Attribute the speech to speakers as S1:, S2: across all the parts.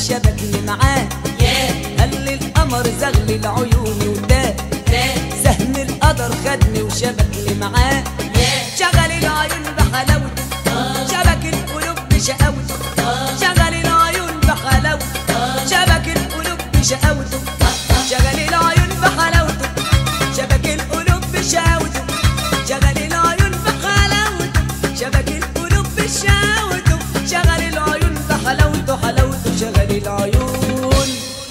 S1: شبكني معاه قال لي القمر زغلل عيوني وده سهم القدر خدني وشبكني معاه شغل العيون بحلاوته شبك القلوب بشقاوته شغل العيون بحلاوته شبك القلوب بشقاوته شغل العيون بحلاوته شبك القلوب بشقاوته شغل العيون بحلاوته شبك القلوب بشقاوته شغل العيون بحلاوته حلاوته شغل العيون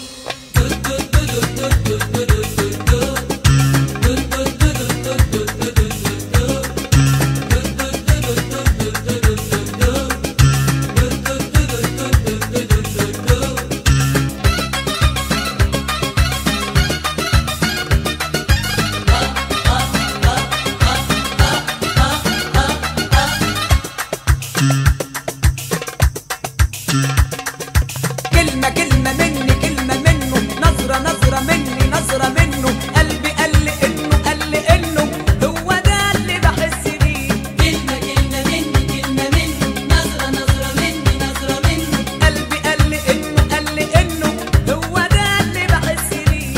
S1: كلمة كلمة مني كلمة منه نظرة نظرة مني نظرة منه قلبي قال لي انه قال لي انه هو ده اللي بحس بيه
S2: كلمة كلمة مني كلمة مني نظرة نظرة مني نظرة مني
S1: قلبي قال لي انه قال لي انه هو ده اللي بحس بيه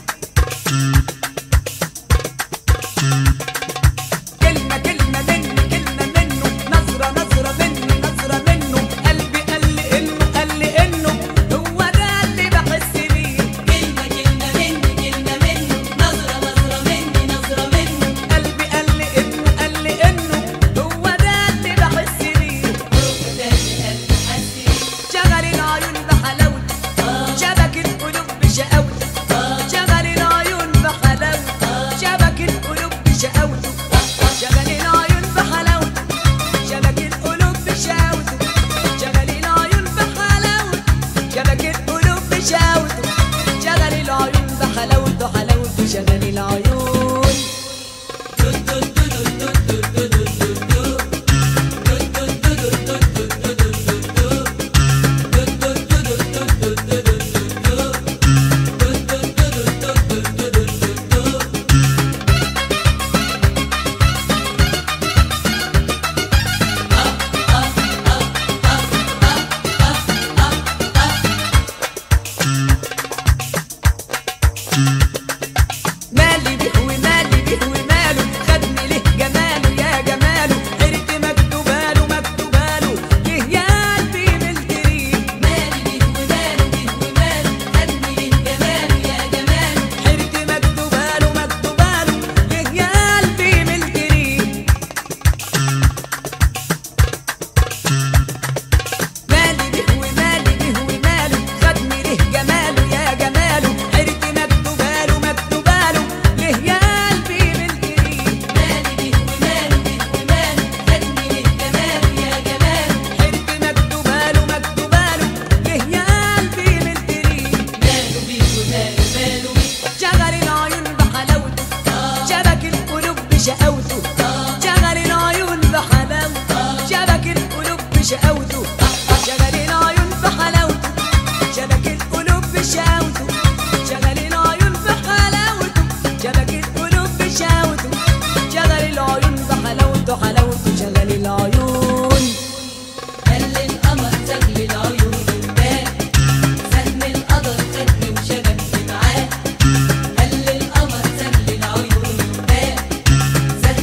S1: كلمة كلمة مني كلمة منه نظرة نظرة مني نظرة منه قلبي قال لي انه قال لي انه هو ده اللي بحس بيه
S2: كلمة كلمة مني كلمة مني نظرة نظرة مني نظرة مني
S1: قلبي قال لي انه قال لي انه هو ده اللي بحس بيه
S2: روح تاني قلبي حسيت
S1: شغل العيون بحلاوته شبك القلوب بشقاوته شغل العيون بحلاوته شبك القلوب بشقاوته شغل العيون بحلاوته شبك القلوب بشقاوته شغل العيون بحلاوته شبك القلوب بشقاوته شغل العيون بحلاوته حلاوته شغل العيون مالي به ومالي به وماله خدني له جماله يا جماله حرت مكتوباله مكتوباله ليه يا قلبي ملتريه
S2: مالي بيه وماله بيه وماله خدني ليه جماله يا جماله
S1: حرت مكتوباله مكتوباله ليه يا قلبي ملتريه مالي به ومالي به وماله خدني له جماله يا جماله حرت مكتوباله مكتوباله ليه يا قلبي ملتريه
S2: مالي بيه وماله بيه وماله خدني ليه جماله يا جماله
S1: حرت مكتوباله مكتوباله ليه يا قلبي ملتريه
S2: ماله بيه وماله ماله بيه
S1: شغل العيون بحلاوته شبك القلوب بشقاوته شغل العيون بحلاوته شبك القلوب بشقاوته شغل العيون بحلاوته شبك القلوب بشقاوته شغل العيون بحلاوته شبك القلوب بشقاوته شغل العيون بحلاوته حلاوته شغل العيون
S2: قال القمر زغل العيون وبان سهم القدر خدني وشبكني معاه قال القمر زغل العيون وبان سهم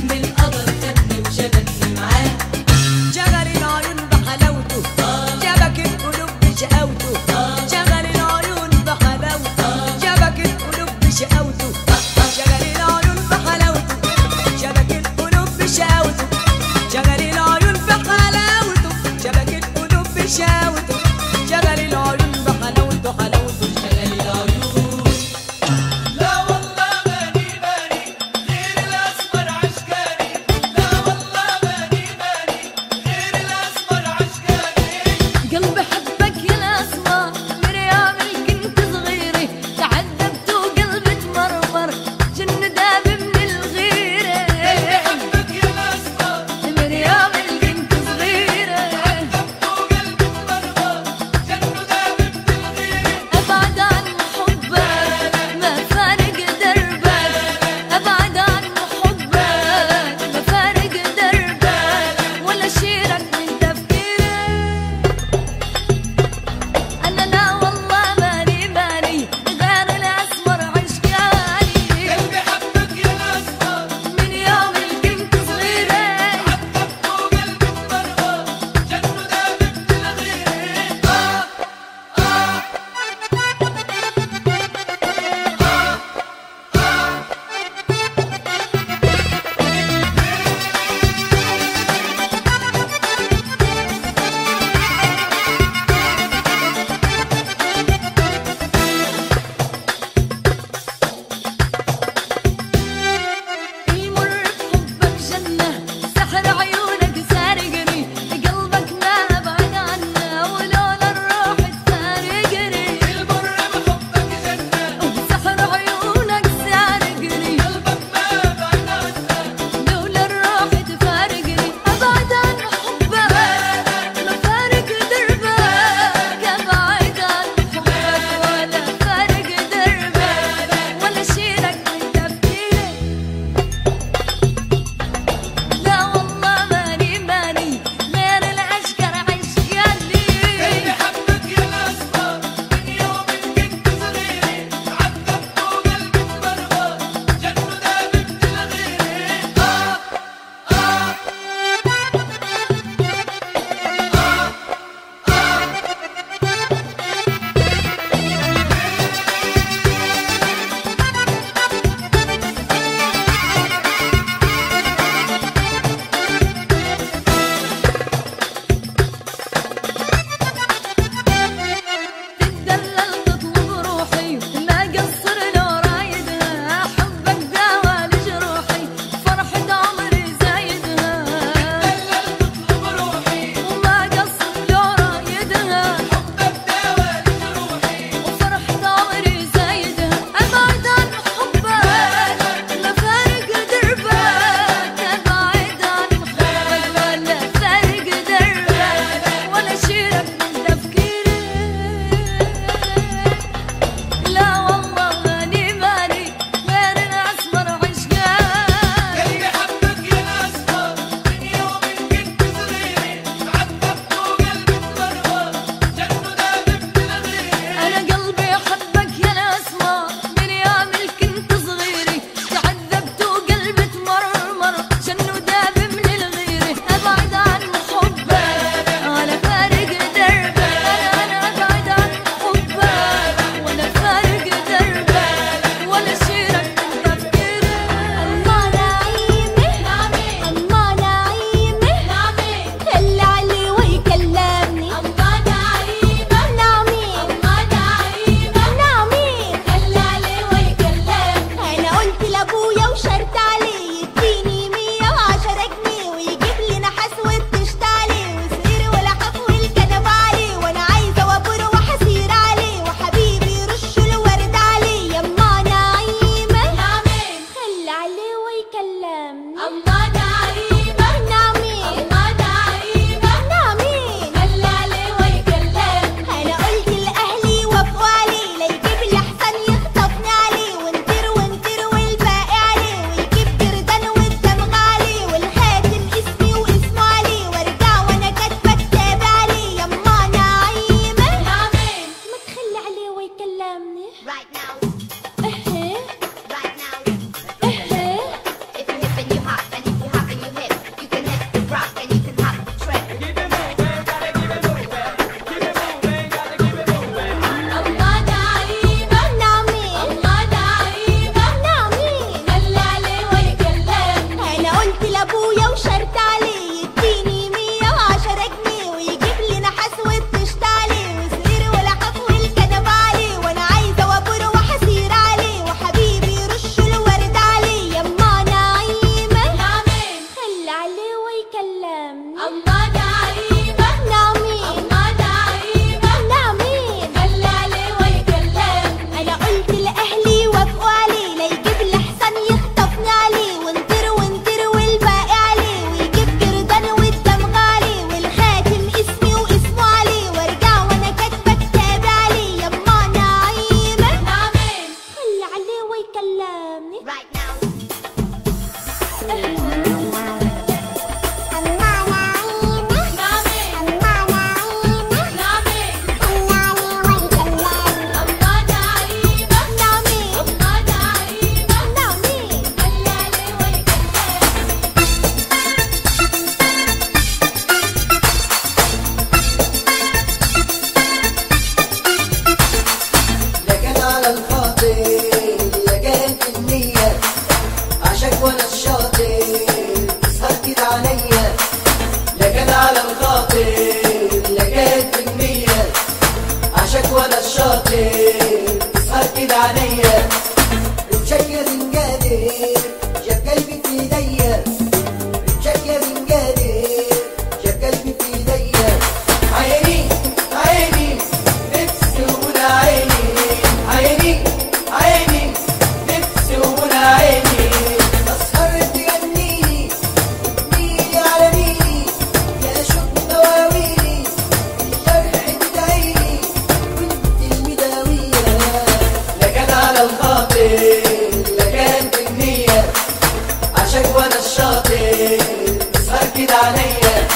S2: الخاطر لا كان في النية عشاك وانا الشاطر تسهر كده عليا
S3: رمشك يا بنجادر جاب قلبي في ايديا رمشك يا بنجادر جاب قلبي في ايديا
S2: عيني عيني نفسي ومنى عيني عيني عيني نفسي ومنى عيني
S3: اسهر تغنيلي وتميلي على ميلي يا شوق دواويلي الجرح تدعيلي وانت المداوية
S2: لا كان على الخاطر لا كان في النية عشاك وانا الشاطر تسهر كده عليا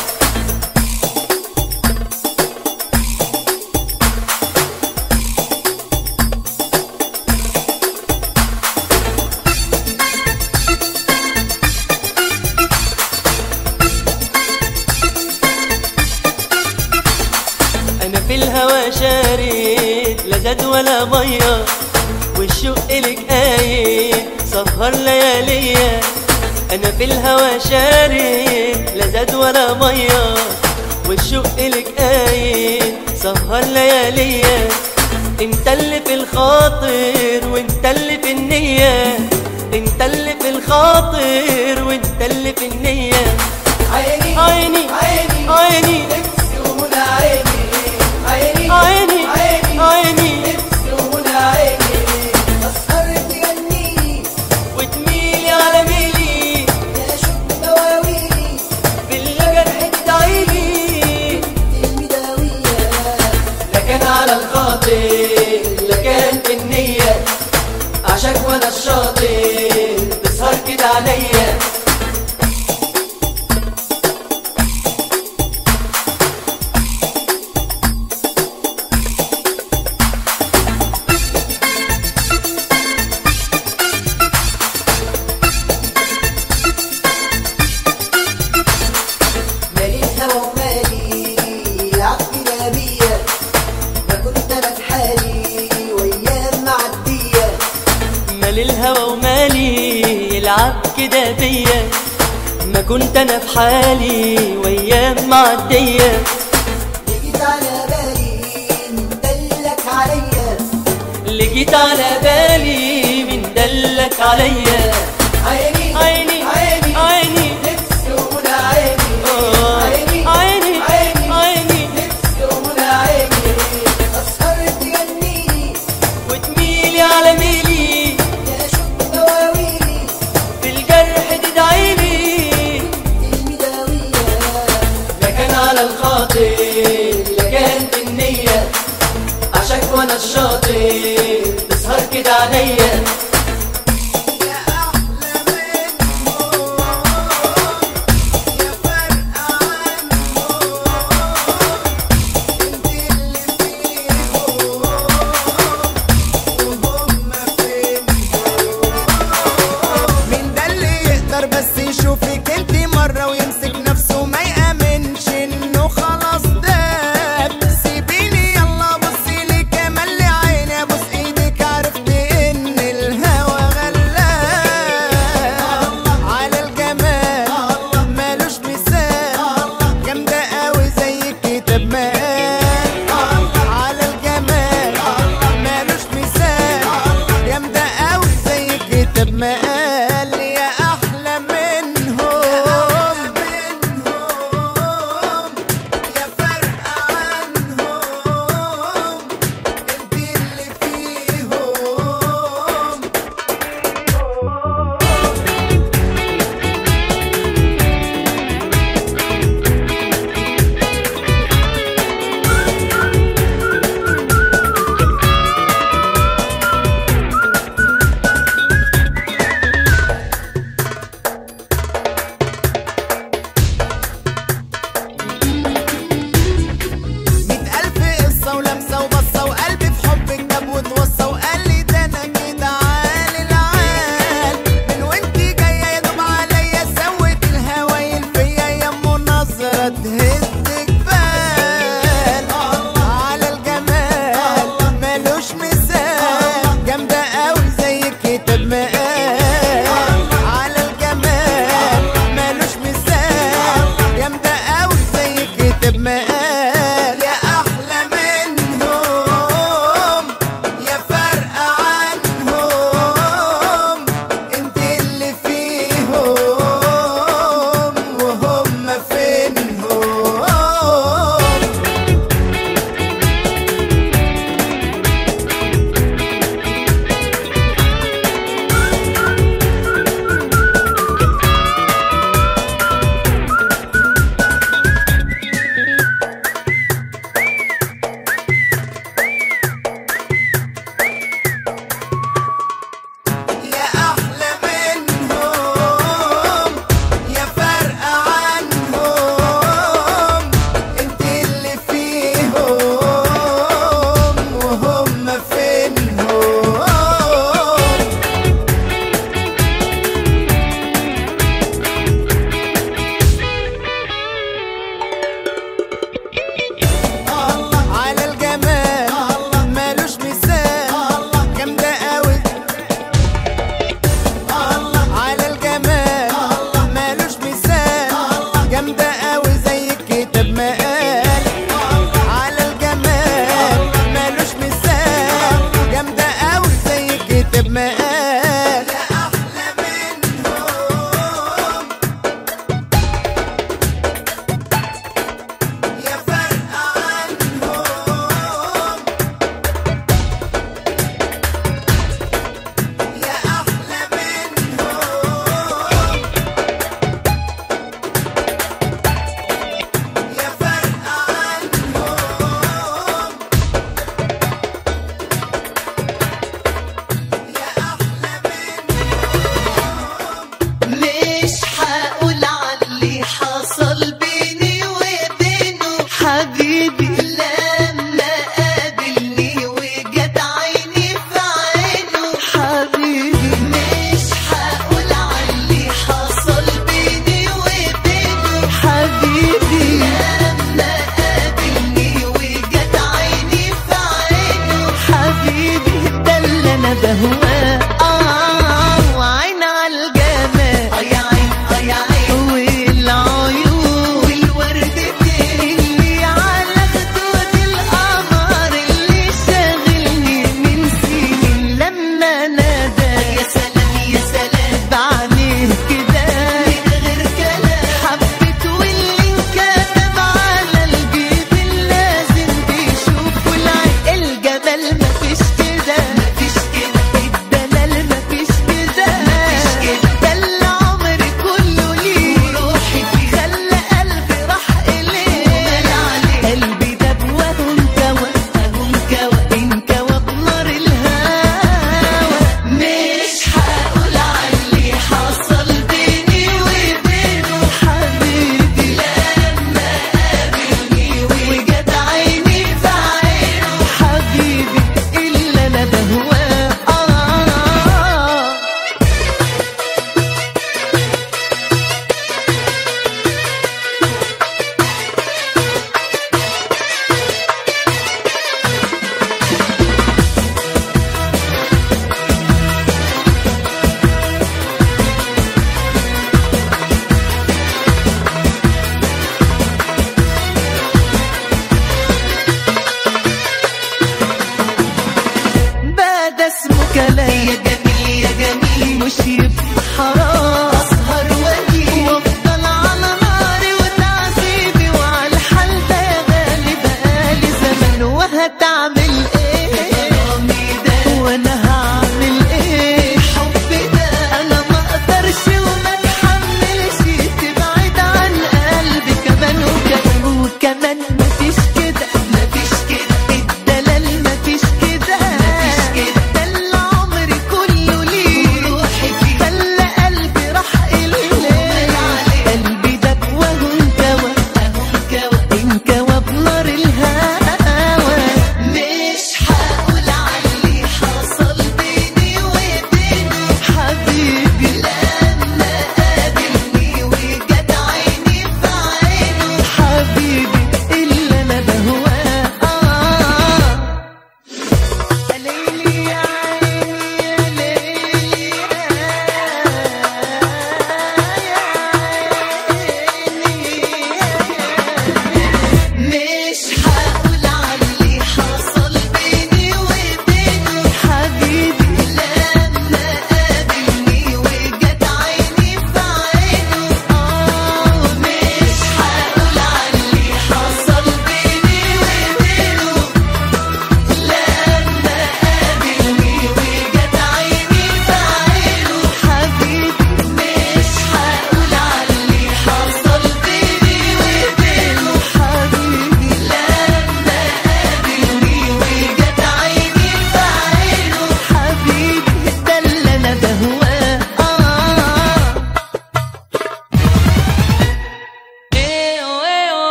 S4: انا في الهوى شارد لا زاد ولا ميه والشوق لك قايد سهر لياليا انا في الهوى شارد لا زاد ولا ميه والشوق لك قايد سهر لياليا انت اللي في الخاطر وانت اللي في النية انت اللي في الخاطر وانت اللي في النية
S2: عيني
S4: عيني
S2: عيني
S4: عيني
S2: نفسي ومنى عيني عيني
S4: عيني
S2: عيني
S4: عيني
S2: نفسي ومنى عيني
S3: اسهر تغنيلي
S4: وتميلي على ميلي
S3: يا شوق دواويلي
S4: بالجرح تدعيلي
S3: المداوية
S2: لا كان على الخاطر لا كان في النية عشاك وانا الشاطر تسهر كده عليا
S3: مالي الهوى ومالي العقل نبية ما كنت انا في حالي وايام معدية
S4: مال الهوى ومالي يلعب كده بيا ما كنت انا في حالي وايام معديه
S3: جيت على بالي من دلك عليا
S4: اللي جيت على بالي من دلك عليا
S2: عيني
S4: عيني
S2: عيني
S4: عيني
S2: نفسي ومنى عيني
S4: آه.
S2: عيني
S4: عيني
S2: عيني
S4: عيني
S2: نفسي ومنى عيني
S3: اسهر تغنيلي
S4: وتميلي على ميلي
S3: يا شوق دواويلي
S4: بالجرح تدعيلي
S3: المداوية
S2: لا كان على الخاطر لا كان في النية عشاك وانا الشاطر تسهر كده عليا
S5: وش